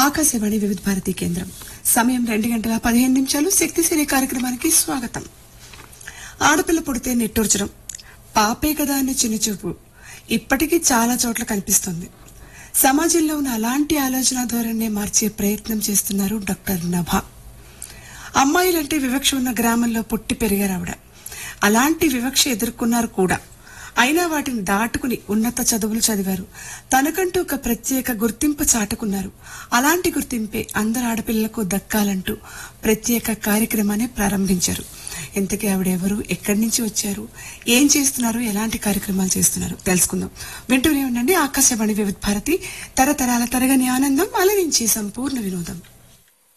ఆకాశవాణి వివిధ భారతి కేంద్రం సమయం రెండు గంటల పదిహేను నిమిషాలు శక్తిశీలి కార్యక్రమానికి స్వాగతం ఆడపిల్ల పుడితే నిట్టూర్చడం పాపే కదా అనే చిన్నచూపు ఇప్పటికీ చాలా చోట్ల కనిపిస్తుంది సమాజంలో ఉన్న అలాంటి ఆలోచన ధోరణిని మార్చే ప్రయత్నం చేస్తున్నారు డాక్టర్ నభా అమ్మాయిలంటే వివక్ష ఉన్న గ్రామంలో పుట్టి పెరిగారావిడ అలాంటి వివక్ష ఎదుర్కొన్నారు కూడా అయినా వాటిని దాటుకుని ఉన్నత చదువులు చదివారు తనకంటూ ఒక ప్రత్యేక గుర్తింపు చాటుకున్నారు అలాంటి గుర్తింపే అందరు ఆడపిల్లలకు దక్కాలంటూ ప్రత్యేక కార్యక్రమాన్ని ప్రారంభించారు ఇంతకీ ఆవిడెవరు ఎక్కడి నుంచి వచ్చారు ఏం చేస్తున్నారు ఎలాంటి కార్యక్రమాలు చేస్తున్నారు తెలుసుకుందాం వింటూనే ఉండండి ఆకాశవాణి వివిధ భారతి తరతరాల తరగని ఆనందం అలరించి సంపూర్ణ వినోదం